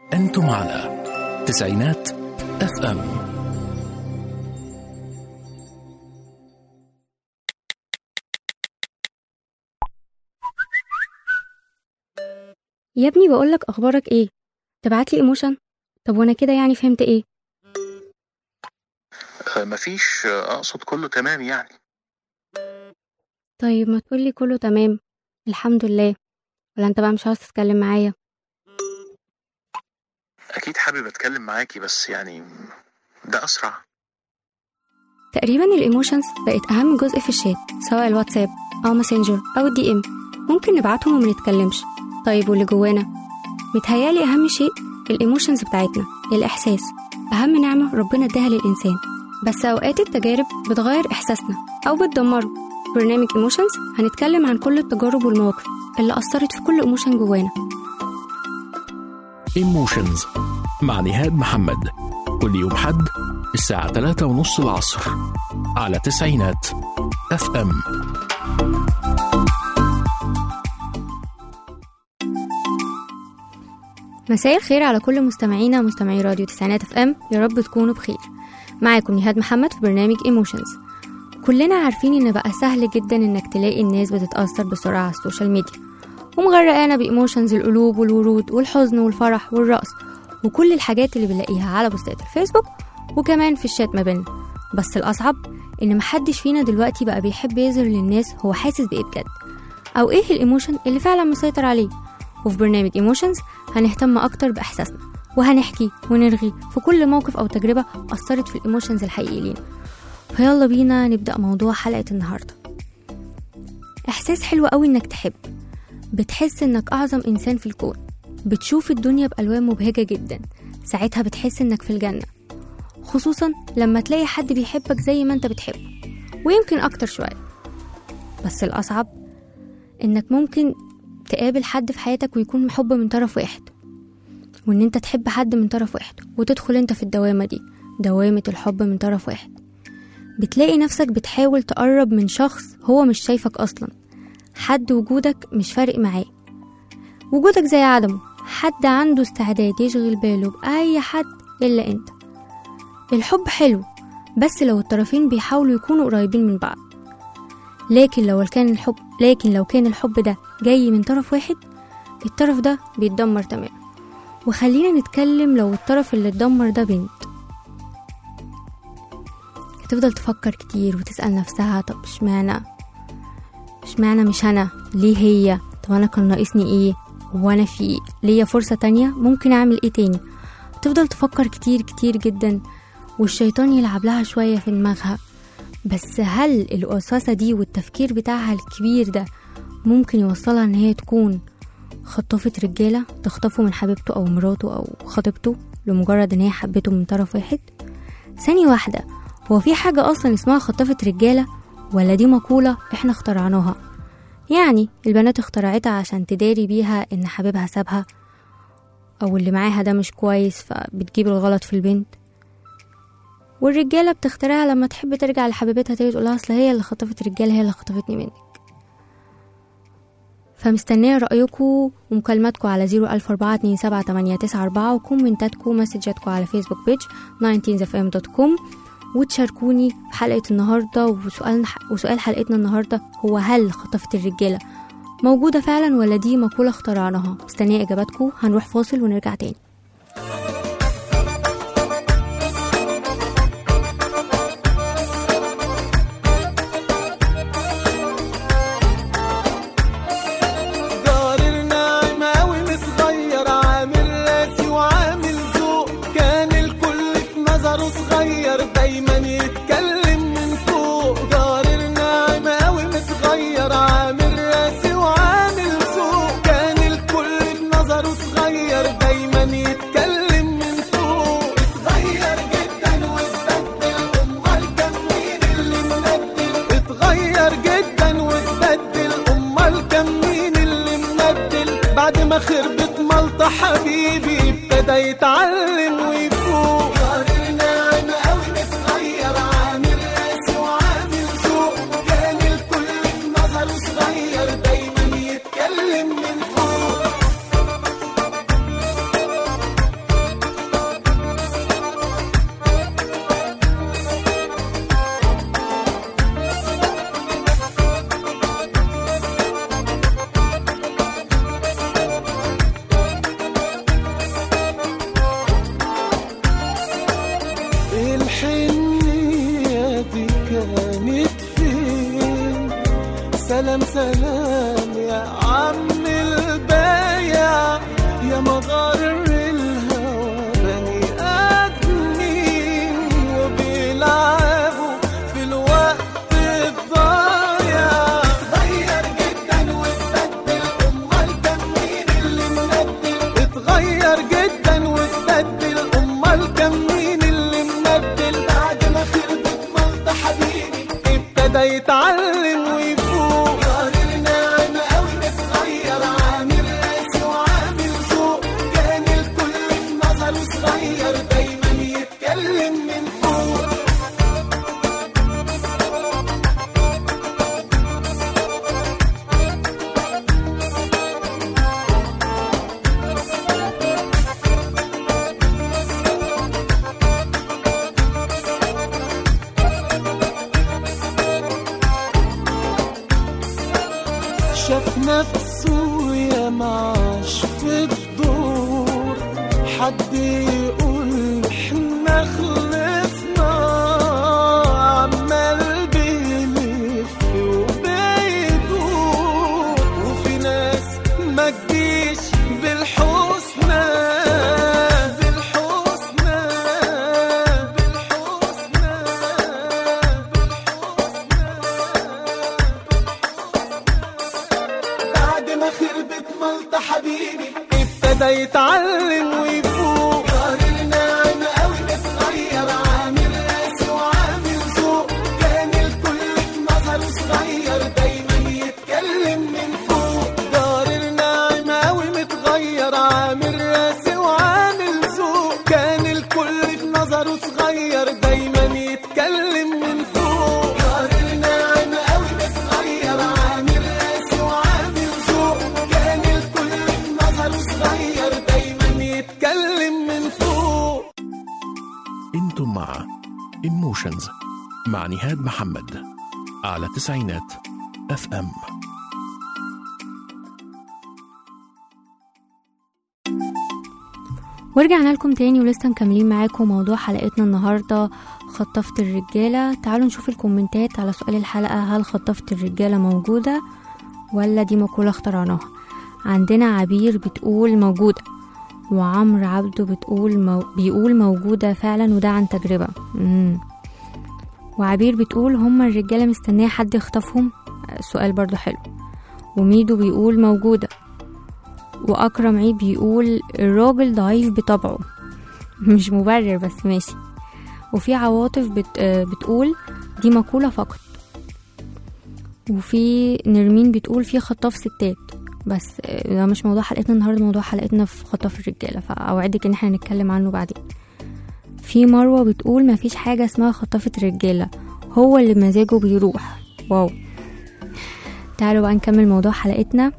أنتم على تسعينات اف ام يا ابني بقولك اخبارك ايه تبعتلي ايموشن طب وانا كده يعني فهمت ايه آه، مفيش آه، اقصد كله تمام يعني طيب ما تقولي كله تمام الحمد لله ولا انت بقى مش عاوز تتكلم معايا اكيد حابب اتكلم معاكي بس يعني ده اسرع تقريبا الايموشنز بقت اهم جزء في الشات سواء الواتساب او ماسنجر او الدي ام ممكن نبعتهم وما نتكلمش طيب واللي جوانا متهيالي اهم شيء الايموشنز بتاعتنا الاحساس اهم نعمه ربنا اداها للانسان بس اوقات التجارب بتغير احساسنا او بتدمره في برنامج ايموشنز هنتكلم عن كل التجارب والمواقف اللي اثرت في كل ايموشن جوانا ايموشنز مع نهاد محمد كل يوم حد الساعة 3 ونص العصر على تسعينات اف ام مساء الخير على كل مستمعينا ومستمعي راديو تسعينات اف ام يا رب تكونوا بخير معاكم نهاد محمد في برنامج ايموشنز كلنا عارفين ان بقى سهل جدا انك تلاقي الناس بتتأثر بسرعة على السوشيال ميديا ومغرقانا بإيموشنز القلوب والورود والحزن والفرح والرقص وكل الحاجات اللي بنلاقيها على بوستات الفيسبوك وكمان في الشات ما بيننا بس الأصعب إن محدش فينا دلوقتي بقى بيحب يظهر للناس هو حاسس بإيه بجد أو إيه الإيموشن اللي فعلا مسيطر عليه وفي برنامج ايموشنز هنهتم أكتر بإحساسنا وهنحكي ونرغي في كل موقف أو تجربة أثرت في الإيموشنز الحقيقي لينا فيلا بينا نبدأ موضوع حلقة النهاردة إحساس حلو قوي إنك تحب بتحس إنك أعظم إنسان في الكون بتشوف الدنيا بألوان مبهجة جدا ساعتها بتحس إنك في الجنة خصوصا لما تلاقي حد بيحبك زي ما انت بتحبه ويمكن أكتر شوية بس الأصعب إنك ممكن تقابل حد في حياتك ويكون محب من طرف واحد وإن انت تحب حد من طرف واحد وتدخل انت في الدوامة دي دوامة الحب من طرف واحد بتلاقي نفسك بتحاول تقرب من شخص هو مش شايفك أصلا حد وجودك مش فارق معاه وجودك زي عدمه حد عنده استعداد يشغل باله بأي حد إلا أنت الحب حلو بس لو الطرفين بيحاولوا يكونوا قريبين من بعض لكن لو كان الحب لكن لو كان الحب ده جاي من طرف واحد الطرف ده بيتدمر تماما وخلينا نتكلم لو الطرف اللي اتدمر ده بنت هتفضل تفكر كتير وتسأل نفسها طب اشمعنى اشمعنى مش انا ليه هي طب انا كان ناقصني ايه هو انا في ليا فرصة تانية ممكن اعمل ايه تاني تفضل تفكر كتير كتير جدا والشيطان يلعب لها شوية في دماغها بس هل الوسوسة دي والتفكير بتاعها الكبير ده ممكن يوصلها ان هي تكون خطفت رجالة تخطفه من حبيبته او مراته او خطيبته لمجرد ان هي حبته من طرف واحد ثانية واحدة هو في حاجة اصلا اسمها خطفت رجالة ولا دي مقولة احنا اخترعناها يعني البنات اخترعتها عشان تداري بيها ان حبيبها سابها او اللي معاها ده مش كويس فبتجيب الغلط في البنت والرجالة بتخترعها لما تحب ترجع لحبيبتها تيجي تقولها اصل هي اللي خطفت رجالة هي اللي خطفتني منك فمستنية رأيكم ومكالماتكم على زيرو ألف أربعة اتنين سبعة تمانية تسعة أربعة وكومنتاتكم ومسجاتكم على فيسبوك بيج 19fm.com وتشاركوني في حلقة النهاردة وسؤال وسؤال حلقتنا النهاردة هو هل خطفت الرجالة موجودة فعلا ولا دي مقولة اخترعناها مستنية إجاباتكم هنروح فاصل ونرجع تاني دار النعيم أوي متغير عامل راسي وعامل ذوق كان الكل في نظره صغير دايما يتكلم من فوق دار النعيم أوي متغير عامل راسي وعامل ذوق كان الكل في نظره صغير دايما يتكلم من فوق اتغير جدا واتبدل امال كان مين اللي مبدل اتغير جدا واتبدل امال كان مين اللي مبدل بعد ما خربت ملطة حبيبي ابتدى يتعلم ويفوق دار النعم قوي متغير عامل راسي وعامل ذوق كان الكل في نظره صغير دايما يتكلم من فوق سلام يا عم البايع يا مغار الهوى بني آدمين وبيلعبوا في الوقت الضايع اتغير جدا واتبدل امال كان مين اللي مبدل اتغير جدا واتبدل امال كان مين اللي مبدل بعد ما خربت ملط حبيبي ابتدى يتعلم ويفوق نار النعم قوي متغير عامل قاسي وعامل ذوق كان الكل في نظره صغير دايما يتكلم من فوق شاف نفسه يا معاش في الدور حد يقول احنا خلصنا عمال بيلف وبيدور وفي ناس ما تجيش بالحسنى بالحسنى بالحسنى بعد ما خربت ملطة حبيبي ابتدى يتعلم ويفوق نار النعم قوي متغير عامل قاسي وعامل ذوق كان الكل في نظره صغير دايما يتكلم من فوق دار النعم قوي متغير عامل راسي وعامل ذوق كان الكل في نظره صغير دايما يتكلم من فوق دار النعم قوي متغير عامل راسي وعامل ذوق كان الكل في نظره صغير دايما يتكلم من فوق انتم مع ايموشنز مع نهاد محمد على تسعينات اف ام ورجعنا لكم تاني ولسه مكملين معاكم موضوع حلقتنا النهاردة خطفت الرجالة تعالوا نشوف الكومنتات على سؤال الحلقة هل خطفت الرجالة موجودة ولا دي مقولة اخترعناها عندنا عبير بتقول موجودة وعمرو عبده بتقول مو... بيقول موجودة فعلا وده عن تجربة مم. وعبير بتقول هما الرجالة مستنية حد يخطفهم سؤال برضو حلو وميدو بيقول موجودة وأكرم عيد بيقول الراجل ضعيف بطبعه مش مبرر بس ماشي وفي عواطف بت... آه بتقول دي مقولة فقط وفي نرمين بتقول في خطاف ستات بس آه، ده مش موضوع حلقتنا النهارده موضوع حلقتنا في خطاف الرجالة فأوعدك ان احنا نتكلم عنه بعدين في مروة بتقول مفيش حاجة اسمها خطافة رجالة هو اللي مزاجه بيروح واو تعالوا بقى نكمل موضوع حلقتنا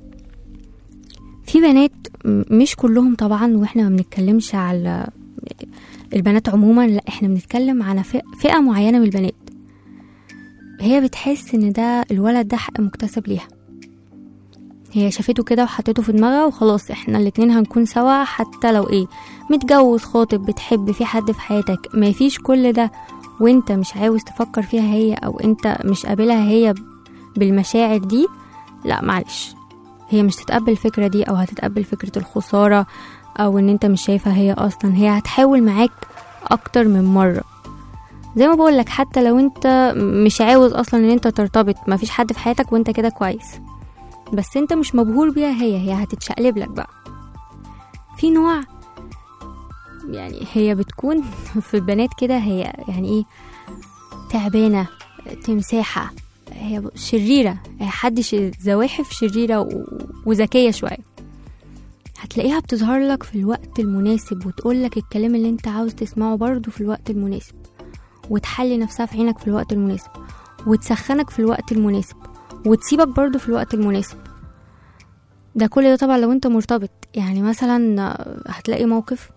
في بنات م- مش كلهم طبعا واحنا ما بنتكلمش على البنات عموما لا احنا بنتكلم على فئة, فئة معينة من البنات هي بتحس ان ده الولد ده حق مكتسب ليها هي شافته كده وحطيته في دماغها وخلاص احنا الاتنين هنكون سوا حتى لو ايه متجوز خاطب بتحب في حد في حياتك ما فيش كل ده وانت مش عاوز تفكر فيها هي او انت مش قابلها هي بالمشاعر دي لا معلش هي مش تتقبل الفكرة دي او هتتقبل فكرة الخسارة او ان انت مش شايفها هي اصلا هي هتحاول معاك اكتر من مرة زي ما بقولك حتى لو انت مش عاوز اصلا ان انت ترتبط مفيش حد في حياتك وانت كده كويس بس انت مش مبهور بيها هي هي هتتشقلب لك بقى في نوع يعني هي بتكون في البنات كده هي يعني ايه تعبانة تمساحة هي شريرة هي حد ش- زواحف شريرة و- وذكية شوية هتلاقيها بتظهر لك في الوقت المناسب وتقول لك الكلام اللي انت عاوز تسمعه برضه في الوقت المناسب وتحلي نفسها في عينك في الوقت المناسب وتسخنك في الوقت المناسب وتسيبك برضه في الوقت المناسب ده كل ده طبعا لو انت مرتبط يعني مثلا آه، هتلاقي موقف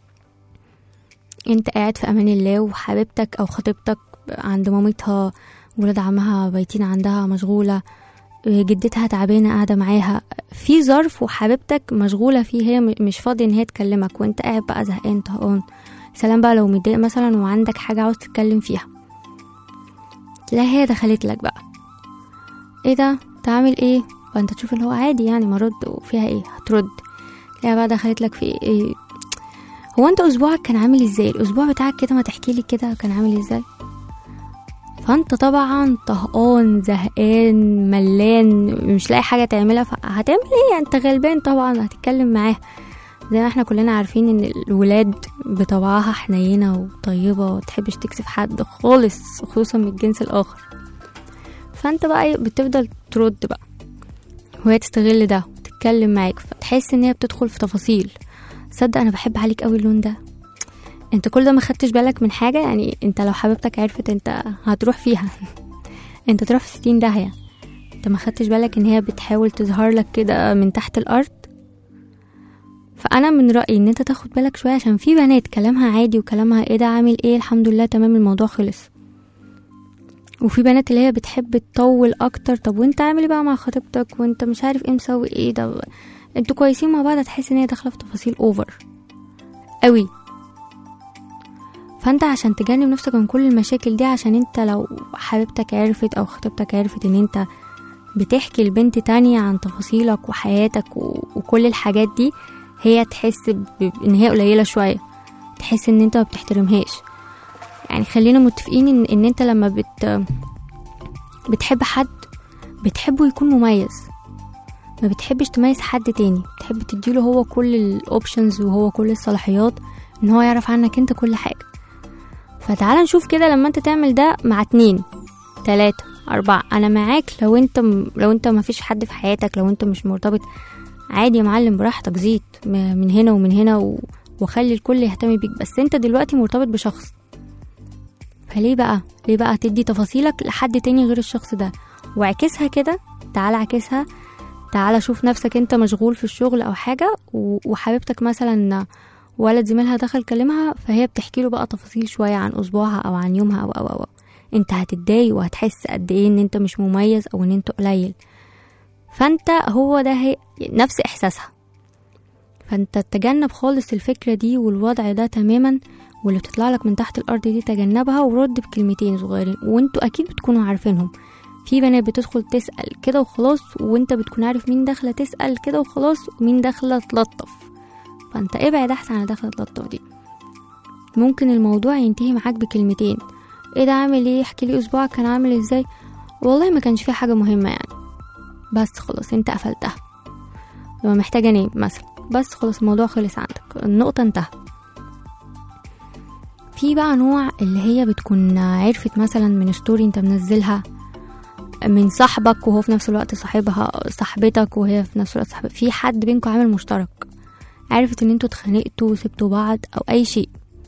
انت قاعد في امان الله وحبيبتك او خطيبتك عند مامتها ولاد عمها بايتين عندها مشغولة آه، جدتها تعبانة قاعدة معاها في ظرف وحبيبتك مشغولة فيه هي م- مش فاضية ان هي تكلمك وانت قاعد بقى زهقان طهقان سلام بقى لو متضايق مثلا وعندك حاجة عاوز تتكلم فيها تلاقي هي دخلت لك بقى ايه ده تعمل ايه فانت تشوف اللي هو عادي يعني ما رد وفيها ايه هترد تلاقيها بقى دخلت لك في ايه هو انت اسبوعك كان عامل ازاي الاسبوع بتاعك كده ما تحكي لي كده كان عامل ازاي فانت طبعا طهقان زهقان ملان مش لاقي حاجه تعملها فهتعمل ايه انت غلبان طبعا هتتكلم معاه زي ما احنا كلنا عارفين ان الولاد بطبعها حنينه وطيبه ومتحبش تكسف حد خالص خصوصا من الجنس الاخر فانت بقى إيه بتفضل ترد بقى وهي تستغل ده وتتكلم معاك فتحس ان هي بتدخل في تفاصيل صدق انا بحب عليك قوي اللون ده انت كل ده ما خدتش بالك من حاجه يعني انت لو حبيبتك عرفت انت هتروح فيها انت تروح في ستين داهيه انت ما خدتش بالك ان هي بتحاول تظهر لك كده من تحت الارض فانا من رايي ان انت تاخد بالك شويه عشان في بنات كلامها عادي وكلامها ايه ده عامل ايه الحمد لله تمام الموضوع خلص وفي بنات اللي هي بتحب تطول اكتر طب وانت عامل ايه بقى مع خطيبتك وانت مش عارف ايه مسوي ايه ده انتوا كويسين مع بعض هتحس ان هي داخله في تفاصيل اوفر قوي فانت عشان تجنب نفسك من كل المشاكل دي عشان انت لو حبيبتك عرفت او خطيبتك عرفت ان انت بتحكي لبنت تانية عن تفاصيلك وحياتك و... وكل الحاجات دي هي تحس ب... ان هي قليلة شوية تحس ان انت ما بتحترمهاش يعني خلينا متفقين ان, إن انت لما بت بتحب حد بتحبه يكون مميز ما بتحبش تميز حد تاني بتحب تديله هو كل الاوبشنز وهو كل الصلاحيات ان هو يعرف عنك انت كل حاجة فتعال نشوف كده لما انت تعمل ده مع اتنين تلاتة أربعة أنا معاك لو انت م... لو انت ما فيش حد في حياتك لو انت مش مرتبط عادي يا معلم براحتك زيد م- من هنا ومن هنا و... وخلي الكل يهتم بيك بس انت دلوقتي مرتبط بشخص فليه بقى ليه بقى تدي تفاصيلك لحد تاني غير الشخص ده واعكسها كده تعال اعكسها تعال شوف نفسك انت مشغول في الشغل او حاجة و... وحبيبتك مثلا ولد زميلها دخل كلمها فهي بتحكي له بقى تفاصيل شوية عن أسبوعها أو عن يومها أو أو أو انت هتتضايق وهتحس قد ايه ان انت مش مميز او ان انت قليل فانت هو ده هي نفس احساسها فانت تتجنب خالص الفكرة دي والوضع ده تماما واللي بتطلع لك من تحت الارض دي تجنبها ورد بكلمتين صغيرين وانتوا اكيد بتكونوا عارفينهم في بنات بتدخل تسأل كده وخلاص وانت بتكون عارف مين داخلة تسأل كده وخلاص ومين داخلة تلطف فانت ابعد احسن عن داخلة تلطف دي ممكن الموضوع ينتهي معاك بكلمتين ايه ده عامل ايه احكي لي اسبوعك كان عامل ازاي والله ما كانش فيه حاجة مهمة يعني بس خلاص انت قفلتها لو محتاجة انام مثلا بس خلاص الموضوع خلص عندك النقطة انتهت في بقى نوع اللي هي بتكون عرفت مثلا من ستوري انت منزلها من صاحبك وهو في نفس الوقت صاحبها صاحبتك وهي في نفس الوقت صاحبتك في حد بينكم عامل مشترك عرفت ان انتوا اتخانقتوا وسبتوا بعض او اي شيء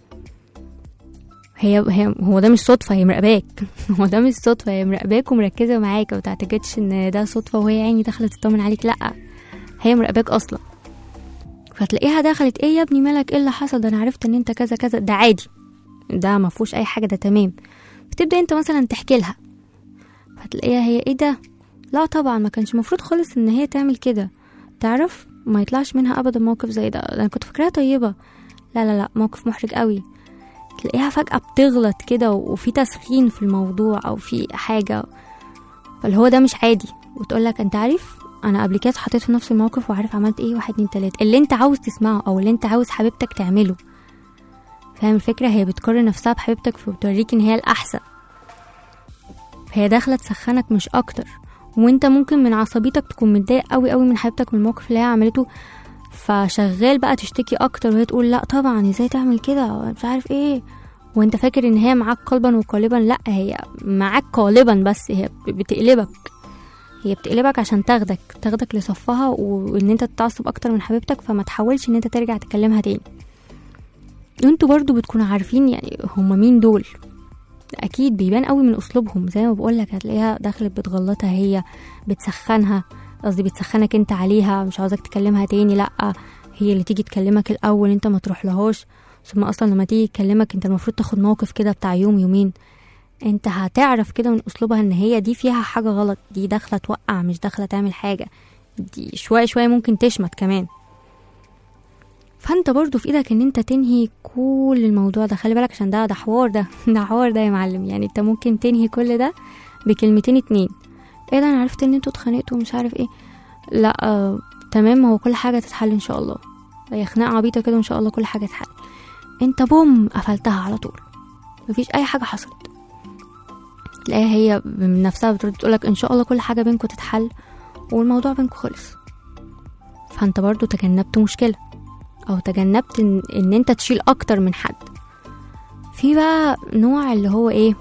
هي هي هو ده مش صدفة هي مراقباك هو ده مش صدفة هي مراقباك ومركزة معاك ومتعتقدش ان ده صدفة وهي يعني دخلت تطمن عليك لأ هي مراقباك أصلا فتلاقيها دخلت ايه يا ابني مالك ايه اللي حصل ده انا عرفت ان انت كذا كذا ده عادي ده ما فيهوش اي حاجة ده تمام فتبدأ انت مثلا تحكي لها فتلاقيها هي ايه ده لا طبعا ما كانش المفروض خالص ان هي تعمل كده تعرف ما يطلعش منها ابدا موقف زي ده انا كنت فاكراها طيبة لا لا لا موقف محرج قوي تلاقيها فجأة بتغلط كده وفي تسخين في الموضوع أو في حاجة فاللي هو ده مش عادي وتقولك أنت عارف أنا قبل كده اتحطيت في نفس الموقف وعارف عملت إيه واحد اتنين تلاتة اللي أنت عاوز تسمعه أو اللي أنت عاوز حبيبتك تعمله فاهم الفكرة هي بتقارن نفسها بحبيبتك فبتوريك إن هي الأحسن فهي داخلة تسخنك مش أكتر وانت ممكن من عصبيتك تكون متضايق قوي قوي من حبيبتك من الموقف اللي هي عملته فشغال بقى تشتكي اكتر وهي تقول لا طبعا ازاي تعمل كده مش عارف ايه وانت فاكر ان هي معاك قلبا وقالبا لا هي معاك قالبا بس هي بتقلبك هي بتقلبك عشان تاخدك تاخدك لصفها وان انت تتعصب اكتر من حبيبتك فما تحاولش ان انت ترجع تكلمها تاني انتوا برضو بتكونوا عارفين يعني هما مين دول اكيد بيبان قوي من اسلوبهم زي ما بقولك هتلاقيها دخلت بتغلطها هي بتسخنها قصدي بتسخنك انت عليها مش عاوزك تكلمها تاني لا هي اللي تيجي تكلمك الاول انت ما تروح لهاش ثم اصلا لما تيجي تكلمك انت المفروض تاخد موقف كده بتاع يوم يومين انت هتعرف كده من اسلوبها ان هي دي فيها حاجه غلط دي داخله توقع مش داخله تعمل حاجه دي شويه شويه ممكن تشمت كمان فانت برضو في ايدك ان انت تنهي كل الموضوع ده خلي بالك عشان ده ده حوار ده ده حوار ده يا معلم يعني انت ممكن تنهي كل ده بكلمتين اتنين ايه ده انا عرفت ان انتوا اتخانقتوا ومش عارف ايه لا آه تمام هو كل حاجه تتحل ان شاء الله هي خناقه عبيطه كده وان شاء الله كل حاجه تتحل انت بوم قفلتها على طول مفيش اي حاجه حصلت تلاقيها هي من نفسها بترد تقولك ان شاء الله كل حاجه بينكم تتحل والموضوع بينكم خلص فانت برضو تجنبت مشكله او تجنبت ان, إن انت تشيل اكتر من حد في بقى نوع اللي هو ايه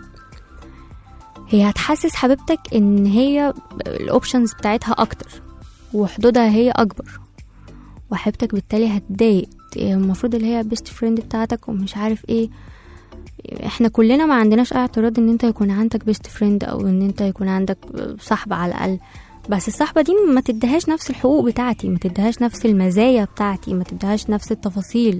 هي هتحسس حبيبتك ان هي الاوبشنز بتاعتها اكتر وحدودها هي اكبر وحبيبتك بالتالي هتضايق المفروض اللي هي بيست فريند بتاعتك ومش عارف ايه احنا كلنا ما عندناش اي اعتراض ان انت يكون عندك بيست فريند او ان انت يكون عندك صاحبة على الاقل بس الصحبة دي ما تديهاش نفس الحقوق بتاعتي ما تديهاش نفس المزايا بتاعتي ما تديهاش نفس التفاصيل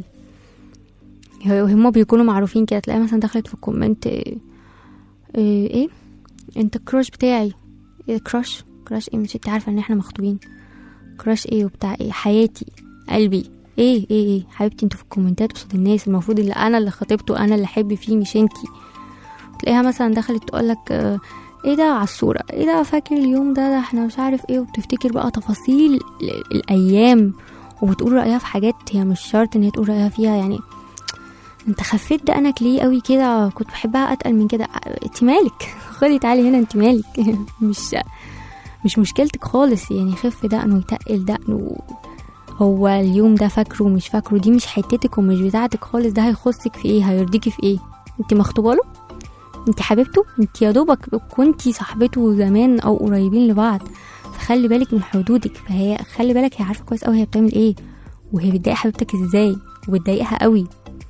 هما بيكونوا معروفين كده تلاقي مثلا دخلت في الكومنت ايه, ايه انت الكراش بتاعي ايه كراش كراش ايه مش انت عارفه ان احنا مخطوبين كراش ايه وبتاع ايه حياتي قلبي ايه ايه ايه حبيبتي انتوا في الكومنتات قصاد الناس المفروض اللي انا اللي خطيبته انا اللي احب فيه مش انتي تلاقيها مثلا دخلت تقولك اه ايه ده على الصورة ايه ده فاكر اليوم ده, ده احنا مش عارف ايه وبتفتكر بقى تفاصيل ال- الايام وبتقول رأيها في حاجات هي مش شرط ان هي تقول رأيها فيها يعني انت خفيت دقنك ليه قوي كده كنت بحبها اتقل من كده انت مالك خدي تعالي هنا انت مالك مش مش مشكلتك خالص يعني خف دقنه ويتقل دقنه هو اليوم ده فاكره ومش فاكره دي مش حتتك ومش بتاعتك خالص ده هيخصك في ايه هيرضيكي في ايه انت مخطوبه له انت حبيبته انت يا دوبك كنتي صاحبته زمان او قريبين لبعض فخلي بالك من حدودك فهي خلي بالك هي عارفه كويس قوي هي بتعمل ايه وهي بتضايق حبيبتك ازاي وبتضايقها قوي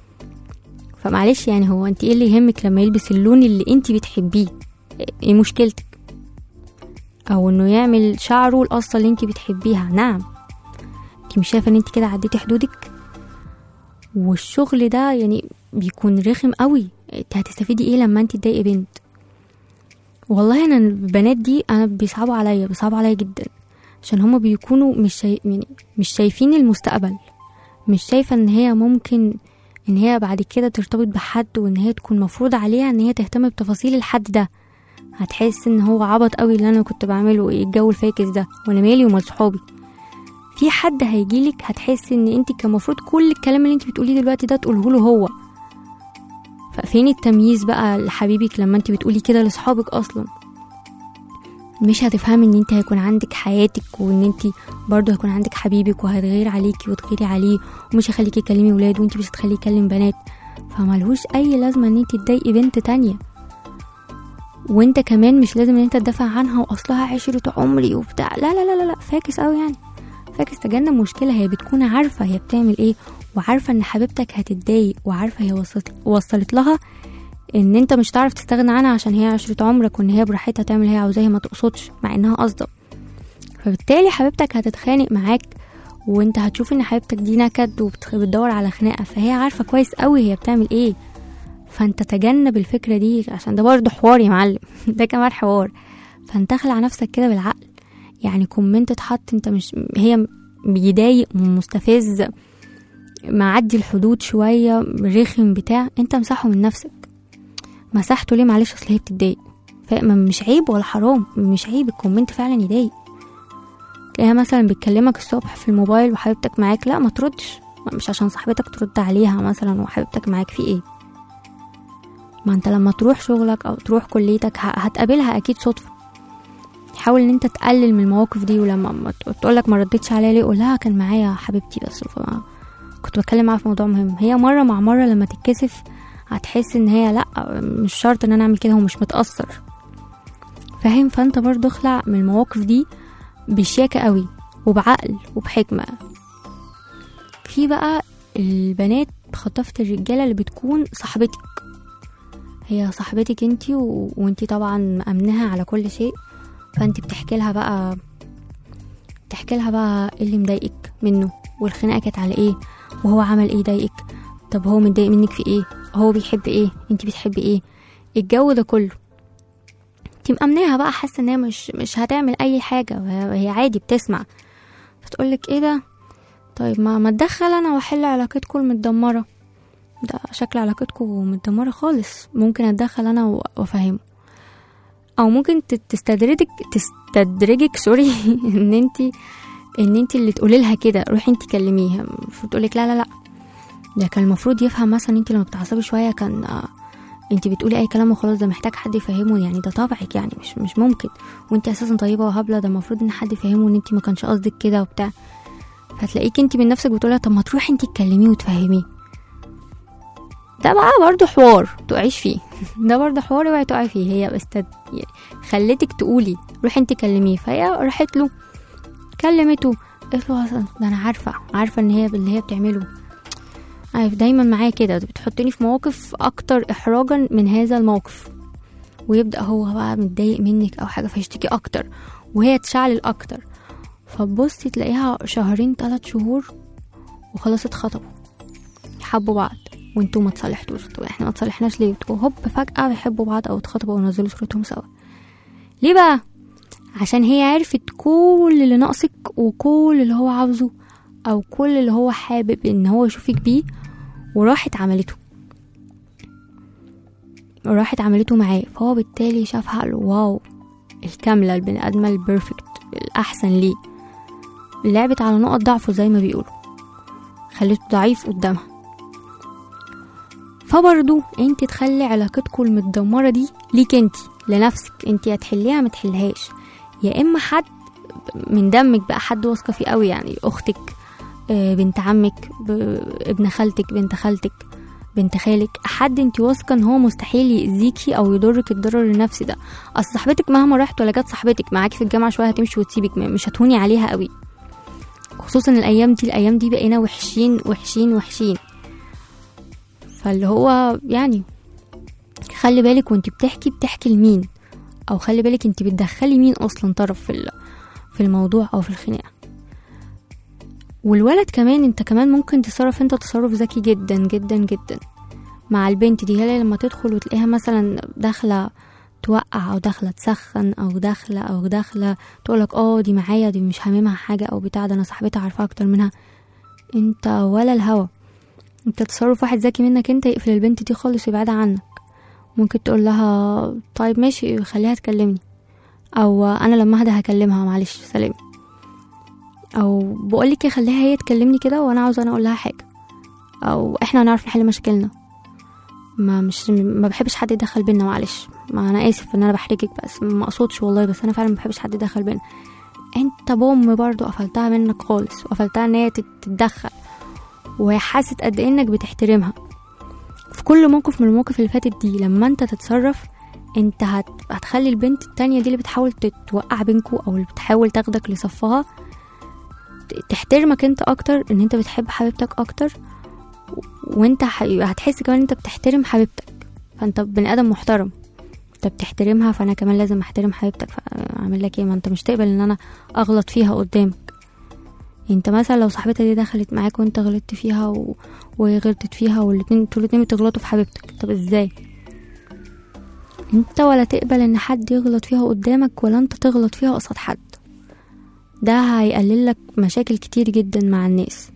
فمعلش يعني هو انت ايه اللي يهمك لما يلبس اللون اللي انت بتحبيه ايه مشكلتك او انه يعمل شعره القصه اللي انت بتحبيها نعم انت مش شايفه ان انت كده عديتي حدودك والشغل ده يعني بيكون رخم قوي انت هتستفيدي ايه لما انت تضايقي بنت والله انا البنات دي انا بيصعبوا عليا بيصعبوا عليا جدا عشان هما بيكونوا مش شاي... يعني مش شايفين المستقبل مش شايفه ان هي ممكن ان هي بعد كده ترتبط بحد وان هي تكون مفروض عليها ان هي تهتم بتفاصيل الحد ده هتحس ان هو عبط قوي اللي انا كنت بعمله ايه الجو الفاكس ده وانا مالي ومال صحابي في حد هيجيلك هتحس ان انت كان المفروض كل الكلام اللي انت بتقوليه دلوقتي ده تقوله له هو ففين التمييز بقى لحبيبك لما انت بتقولي كده لاصحابك اصلا مش هتفهمي ان انت هيكون عندك حياتك وان انت برضه هيكون عندك حبيبك وهتغير عليكي وتغيري عليه ومش هيخليكي تكلمي ولاد وانت مش هتخليه يكلم بنات فملهوش اي لازمه ان انت تضايقي بنت تانية وانت كمان مش لازم ان انت تدافع عنها واصلها عشرة عمري وبتاع لا لا لا لا, لا. فاكس قوي يعني فاكس تجنب مشكله هي بتكون عارفه هي بتعمل ايه وعارفه ان حبيبتك هتتضايق وعارفه هي وصلت, وصلت لها ان انت مش هتعرف تستغنى عنها عشان هي عشرة عمرك وان هي براحتها تعمل هي عاوزاه ما تقصدش مع انها قصده فبالتالي حبيبتك هتتخانق معاك وانت هتشوف ان حبيبتك دي نكد وبتدور على خناقه فهي عارفه كويس قوي هي بتعمل ايه فانت تجنب الفكره دي عشان ده برضه حوار يا معلم ده كمان حوار فانت اخلع نفسك كده بالعقل يعني كومنت اتحط انت مش هي بيضايق مستفز معدي الحدود شويه رخم بتاع انت مسحه من نفسك مسحته ليه معلش اصل هي بتتضايق مش عيب ولا حرام مش عيب الكومنت فعلا يضايق تلاقيها مثلا بتكلمك الصبح في الموبايل وحبيبتك معاك لا ما تردش مش عشان صاحبتك ترد عليها مثلا وحبيبتك معاك في ايه ما انت لما تروح شغلك او تروح كليتك هتقابلها اكيد صدفه حاول ان انت تقلل من المواقف دي ولما تقولك ما ردتش عليا ليه قول لها كان معايا حبيبتي بس فما كنت بتكلم معاها في موضوع مهم هي مره مع مره لما تتكسف هتحس ان هي لا مش شرط ان انا اعمل كده ومش متاثر فاهم فانت برضو اخلع من المواقف دي بشياكة قوي وبعقل وبحكمة في بقى البنات بخطافة الرجالة اللي بتكون صاحبتك هي صاحبتك انتي و... وانتي طبعا مأمنها على كل شيء فانتي بتحكي لها بقى بتحكي لها بقى ايه اللي مضايقك منه والخناقة كانت على ايه وهو عمل ايه ضايقك طب هو متضايق منك في ايه هو بيحب ايه انتي بتحبي ايه الجو ده كله انت مأمناها بقى حاسه ان هي مش مش هتعمل اي حاجه وهي عادي بتسمع فتقولك ايه ده طيب ما ما اتدخل انا واحل علاقتكم المتدمره ده شكل علاقتكم متدمره خالص ممكن اتدخل انا وافهمه او ممكن ت- تستدرجك تستدرجك سوري ان انت ان انت اللي تقولي لها كده روحي انت كلميها فتقول لك لا لا لا ده كان المفروض يفهم مثلا انت لما بتعصبي شويه كان آه، انت بتقولي اي كلام وخلاص ده محتاج حد يفهمه يعني ده طبعك يعني مش مش ممكن وانت اساسا طيبه وهبله ده المفروض ان حد يفهمه ان انت ما كانش قصدك كده وبتاع فتلاقيك انت من نفسك بتقولي طب ما تروحي انت تكلميه وتفهميه ده بقى برضه حوار تقعيش فيه ده برضه حوار اوعي تقعي فيه هي بس تد... يعني خلتك تقولي روحي انت كلميه فهي راحت له كلمته قالت له أصلاً ده انا عارفه عارفه ان هي باللي هي بتعمله عارف دايما معايا كده بتحطني في مواقف اكتر احراجا من هذا الموقف ويبدا هو بقى متضايق منك او حاجه فيشتكي اكتر وهي تشعلل اكتر فتبصي تلاقيها شهرين ثلاث شهور وخلاص اتخطبوا حبوا بعض وانتوا ما تصالحتوش طب احنا ما تصالحناش ليه وهوب فجأة بيحبوا بعض او اتخطبوا ونزلوا صورتهم سوا ليه بقى عشان هي عرفت كل اللي ناقصك وكل اللي هو عاوزه او كل اللي هو حابب ان هو يشوفك بيه وراحت عملته وراحت عملته معاه فهو بالتالي شافها قال واو الكاملة البني آدمة البرفكت الأحسن ليه لعبت على نقط ضعفه زي ما بيقولوا خليته ضعيف قدامها فبرضو انت تخلي علاقتكم المتدمرة دي ليك انت لنفسك انت يا تحليها ما تحلهاش يا اما حد من دمك بقى حد واثقة فيه قوي يعني اختك آه، بنت عمك ب- ابن خالتك بنت خالتك بنت خالك حد انت واثقه ان هو مستحيل يأذيكي او يضرك الضرر النفسي ده اصل صاحبتك مهما راحت ولا جت صاحبتك معاكي في الجامعه شويه هتمشي وتسيبك م- مش هتهوني عليها قوي خصوصا الايام دي الايام دي بقينا وحشين وحشين وحشين فاللي هو يعني خلي بالك وانت بتحكي بتحكي لمين او خلي بالك انت بتدخلي مين اصلا طرف في ال- في الموضوع او في الخناقه والولد كمان انت كمان ممكن تصرف انت تصرف ذكي جدا جدا جدا مع البنت دي هي لما تدخل وتلاقيها مثلا داخله توقع او داخله تسخن او داخله او داخله تقولك اه دي معايا دي مش هاممها حاجه او بتاع ده انا صاحبتها عارفاها اكتر منها انت ولا الهوى انت تصرف واحد ذكي منك انت يقفل البنت دي خالص ويبعدها عنك ممكن تقول لها طيب ماشي خليها تكلمني او انا لما اهدى هكلمها معلش سلام او بقولك ايه خليها هي تكلمني كده وانا عاوزه انا اقول لها حاجه او احنا هنعرف نحل مشاكلنا ما مش ما بحبش حد يدخل بينا معلش ما انا اسف ان انا بحرجك بس ما اقصدش والله بس انا فعلا ما بحبش حد يدخل بينا انت بوم برضو قفلتها منك خالص وقفلتها ان هي تت- تتدخل وهي حست قد إيه انك بتحترمها في كل موقف من المواقف اللي فاتت دي لما انت تتصرف انت هت... هتخلي البنت التانية دي اللي بتحاول تتوقع بينكو او اللي بتحاول تاخدك لصفها ت- تحترمك انت اكتر ان انت بتحب حبيبتك اكتر و- وانت ح... هتحس كمان انت بتحترم حبيبتك فانت بني ادم محترم انت بتحترمها فانا كمان لازم احترم حبيبتك فاعمل لك ايه ما انت مش تقبل ان انا اغلط فيها قدامك انت مثلا لو صاحبتها دي دخلت معاك وانت غلطت فيها و... وهي غلطت فيها والاتنين انتوا الاتنين بتغلطوا في حبيبتك طب ازاي انت ولا تقبل ان حد يغلط فيها قدامك ولا انت تغلط فيها قصاد حد ده هيقلل لك مشاكل كتير جدا مع الناس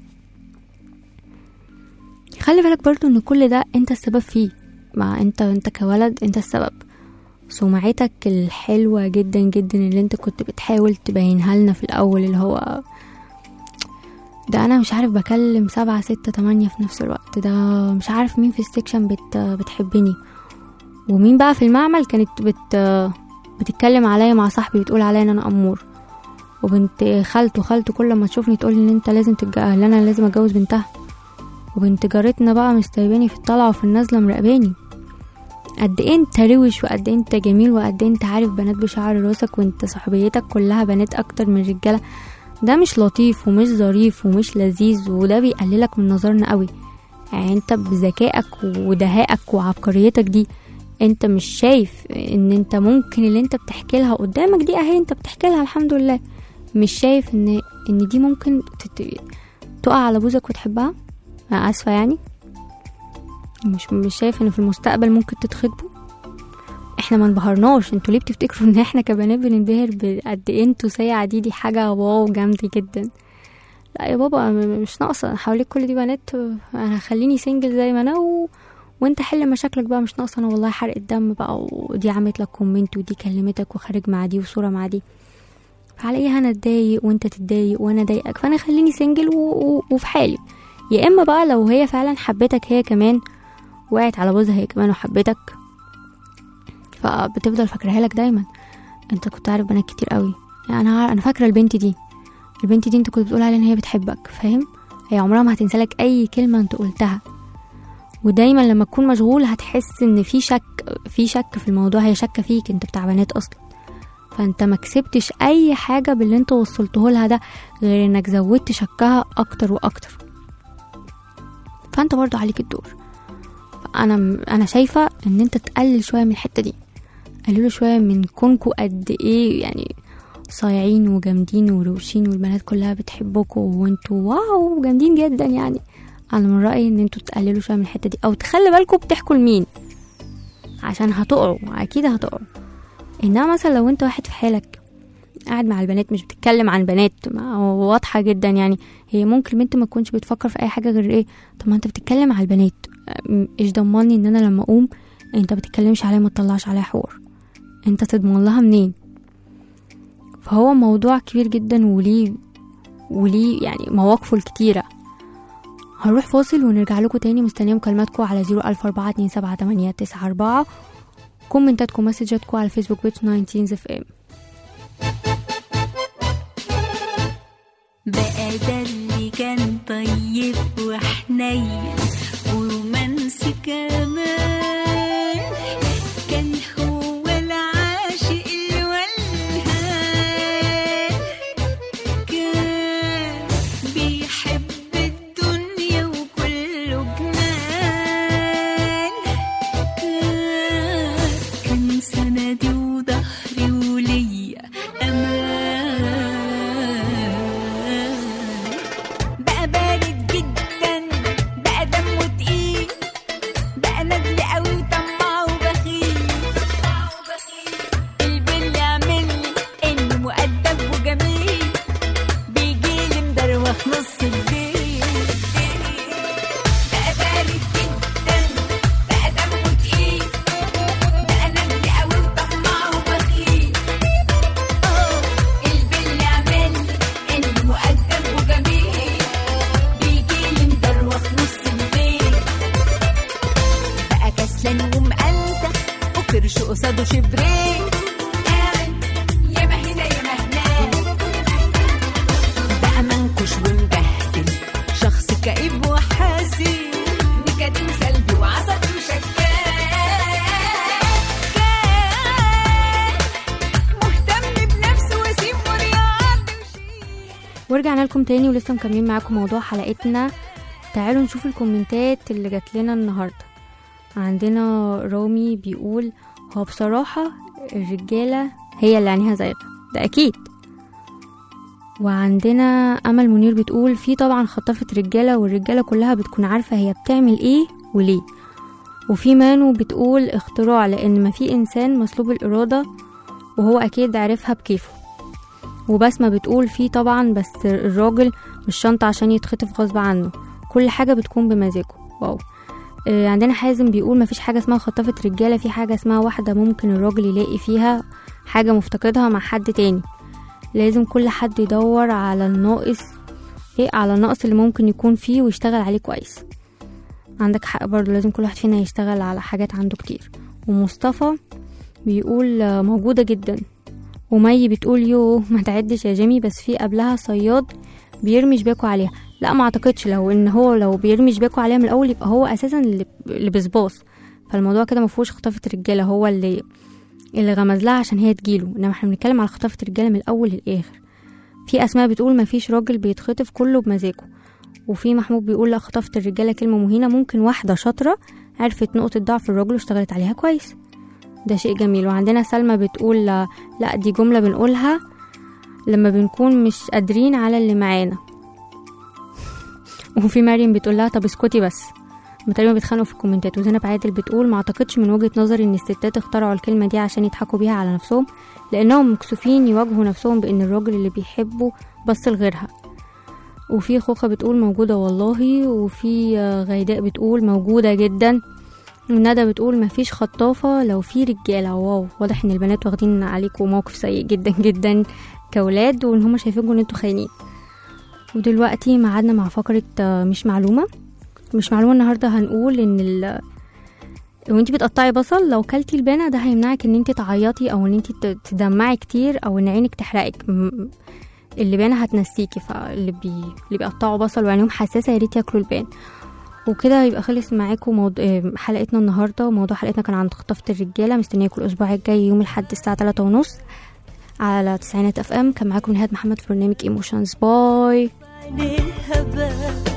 خلي بالك برضو ان كل ده انت السبب فيه مع انت انت كولد انت السبب سمعتك الحلوة جدا جدا اللي انت كنت بتحاول تبينها لنا في الاول اللي هو ده انا مش عارف بكلم سبعة ستة تمانية في نفس الوقت ده مش عارف مين في السكشن بت بتحبني ومين بقى في المعمل كانت بت بتتكلم عليا مع صاحبي بتقول عليا ان انا امور وبنت خالته خالته كل ما تشوفني تقول ان انت لازم تتج... ان انا لازم اتجوز بنتها وبنت جارتنا بقى مستايباني في الطلعه وفي النازله مراقباني قد ايه انت روش وقد ايه انت جميل وقد ايه انت عارف بنات بشعر راسك وانت صحبيتك كلها بنات اكتر من رجاله ده مش لطيف ومش ظريف ومش لذيذ وده بيقللك من نظرنا قوي يعني انت بذكائك ودهائك وعبقريتك دي انت مش شايف ان انت ممكن اللي انت بتحكي لها قدامك دي اهي انت بتحكي لها الحمد لله مش شايف ان ان دي ممكن تت... تقع على بوزك وتحبها انا اسفه يعني مش مش شايف ان في المستقبل ممكن تتخطبوا احنا ما انبهرناش انتوا ليه بتفتكروا ان احنا كبنات بننبهر بقد ايه انتوا ساعة دي دي حاجة واو جامدة جدا لا يا بابا م- مش ناقصة حواليك كل دي بنات انا خليني سنجل زي ما انا و... وانت حل مشاكلك بقى مش ناقصه انا والله حرق الدم بقى ودي عملت لك كومنت ودي كلمتك وخارج مع دي وصوره مع دي فعلى ايه انا اتضايق وانت تتضايق وانا اضايقك فانا خليني سنجل و... و... وفي حالي يا اما بقى لو هي فعلا حبتك هي كمان وقعت على بوزها هي كمان وحبتك فبتفضل فاكراها لك دايما انت كنت عارف بنات كتير قوي يعني انا انا فاكره البنت دي البنت دي انت كنت بتقول عليها ان هي بتحبك فاهم هي عمرها ما هتنسى لك اي كلمه انت قلتها ودايما لما تكون مشغول هتحس ان في شك في شك في الموضوع هي شاكه فيك انت بتاع بنات اصلا فانت ما كسبتش اي حاجه باللي انت وصلته لها ده غير انك زودت شكها اكتر واكتر فانت برضو عليك الدور انا انا شايفه ان انت تقلل شويه من الحته دي قللوا شويه من كونكوا قد ايه يعني صايعين وجامدين وروشين والبنات كلها بتحبكوا وانتوا واو جامدين جدا يعني انا من رايي ان انتوا تقللوا شويه من الحته دي او تخلي بالكوا بتحكوا لمين عشان هتقعوا اكيد هتقعوا انما مثلا لو انت واحد في حالك قاعد مع البنات مش بتتكلم عن بنات ما هو واضحه جدا يعني هي ممكن البنت ما تكونش بتفكر في اي حاجه غير ايه طب ما انت بتتكلم على البنات أم، ايش ضمني ان انا لما اقوم انت بتتكلمش عليها ما تطلعش عليها حوار انت تضمن لها منين فهو موضوع كبير جدا وليه وليه يعني مواقفه الكتيرة هنروح فاصل ونرجع لكم تاني مستنية مكالماتكم على زيرو ألف أربعة اتنين سبعة تمانية تسعة أربعة كومنتاتكم مسجاتكم على الفيسبوك بيج 19 اف ام بقى ده اللي كان طيب وحنين ورومانسي كمان كان هو العاشق الولهان كان بيحب الدنيا وكله جنان كان كان سندي وظهري وليا امان بقى بارد جدا بقى دمه تقيل بقى ندل قوي وطماع وبخيل البل عاملني انه مؤدب وجميل بيجيلي مدروخ نص الليل بقى بارد جدا بقى دمه تقيل بقى ندل قوي وطماع وبخيل البل عاملني انه مؤدب وجميل بيجيلي مدروخ نص الليل بقى كسلان ومقلتة وكرش قصاده شبرين قاعد ياما هنا ياما هناك بقى منكش ومبهدل شخص كئيب وحزين نكدين سلبي وعصبي وشكاك كان مهتم بنفسه وسيم ورياضي وشيك ورجعنا لكم تاني ولسه مكملين معاكم موضوع حلقتنا تعالوا نشوف الكومنتات اللي جات لنا النهارده عندنا رامي بيقول هو بصراحة الرجالة هي اللي عينيها زايغة ده أكيد وعندنا أمل منير بتقول في طبعا خطافة رجالة والرجالة كلها بتكون عارفة هي بتعمل ايه وليه وفي مانو بتقول اختراع لأن ما في إنسان مسلوب الإرادة وهو أكيد عرفها بكيفه وبسمة بتقول في طبعا بس الراجل مش شنطة عشان يتخطف غصب عنه كل حاجة بتكون بمزاجه واو آه، عندنا حازم بيقول مفيش حاجة اسمها خطافة رجالة في حاجة اسمها واحدة ممكن الراجل يلاقي فيها حاجة مفتقدها مع حد تاني لازم كل حد يدور على الناقص ايه على النقص اللي ممكن يكون فيه ويشتغل عليه كويس عندك حق برضه لازم كل واحد فينا يشتغل على حاجات عنده كتير ومصطفى بيقول آه، موجودة جدا ومي بتقول يو ما تعدش يا جيمي بس في قبلها صياد بيرمي شباكه عليها لا ما اعتقدش لو ان هو لو بيرمي شباكه عليها من الاول يبقى هو اساسا اللي اللي بسباص فالموضوع كده ما فيهوش خطافه رجاله هو اللي اللي غمز لها عشان هي تجيله انما احنا بنتكلم على خطافه رجاله من الاول للاخر في اسماء بتقول ما فيش راجل بيتخطف كله بمزاجه وفي محمود بيقول لا خطافه الرجاله كلمه مهينه ممكن واحده شاطره عرفت نقطه ضعف الراجل واشتغلت عليها كويس ده شيء جميل وعندنا سلمى بتقول لا, لا دي جمله بنقولها لما بنكون مش قادرين على اللي معانا وفي مريم بتقول لها طب اسكتي بس هما تقريبا بيتخانقوا في الكومنتات وزينب عادل بتقول ما اعتقدش من وجهة نظري ان الستات اخترعوا الكلمة دي عشان يضحكوا بيها على نفسهم لانهم مكسوفين يواجهوا نفسهم بان الراجل اللي بيحبوا بص لغيرها وفي خوخة بتقول موجودة والله وفي آه، غيداء بتقول موجودة جدا ندى بتقول مفيش خطافة لو في رجالة واو واضح ان البنات واخدين عليكم موقف سيء جدا جدا كولاد وان هما شايفينكم ان انتوا خاينين ودلوقتي معادنا مع فقرة آه، مش معلومة مش معلومة النهاردة هنقول ان ال وانتي بتقطعي بصل لو كلتي البانة ده هيمنعك ان انتي تعيطي او ان انتي ت- تدمعي كتير او ان عينك تحرقك م- اللبانة هتنسيكي فاللي بي... اللي بيقطعوا بصل وعينيهم حساسة يا ريت ياكلوا البان وكده يبقى خلص معاكم موضوع آه، حلقتنا النهارده وموضوع حلقتنا كان عن خطافة الرجالة مستنياكم الأسبوع الجاي يوم الأحد الساعة تلاتة ونص على تسعينات اف ام كان معاكم نهاد محمد في برنامج ايموشنز باي عينيها بان